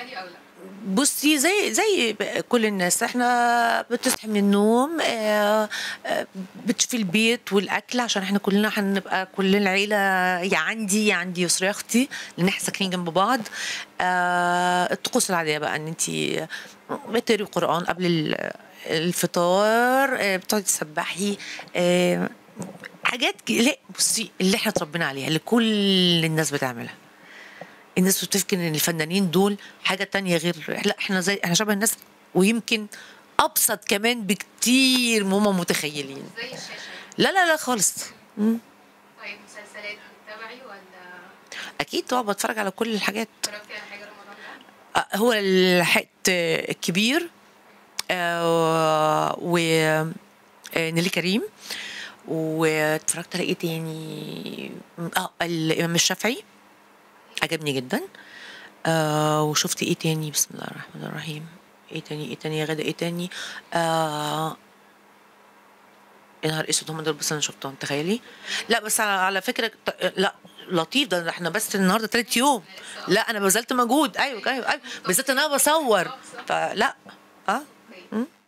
عادي او لا بصي زي زي ب- كل الناس احنا بتصحي من النوم آه، آه، بتشوفي البيت والاكل عشان احنا كلنا هنبقى كل العيله يا عندي يا عندي يسرا اختي لان احنا ساكنين جنب بعض آه، الطقوس العاديه بقى ان انت بتقري قران قبل ال- الفطار آه، بتقعدي تسبحي آه، حاجات ك- لا بصي اللي احنا اتربينا عليها اللي كل الناس بتعملها الناس بتفكر ان الفنانين دول حاجه تانية غير لا احنا زي احنا شبه الناس ويمكن ابسط كمان بكتير مما متخيلين زي الشاشه لا لا لا خالص مم. طيب مسلسلات بتتابعي ولا اكيد طبعا بتفرج على كل الحاجات اتفرجتي على حاجه رمضان ده؟ آه، هو لحقت آه، الكبير آه، و آه، نيلي كريم واتفرجت على ايه تاني اه الامام الشافعي عجبني جدا آه وشفت ايه تاني بسم الله الرحمن الرحيم ايه تاني ايه تاني يا غدا ايه تاني آه يا نهار اسود هم دول بس انا شفتهم تخيلي لا بس على, على فكره ت- لا لطيف ده احنا بس النهارده تالت يوم لا انا بذلت مجهود ايوه ايوه ايوه بالذات ان انا بصور فلا اه اوكي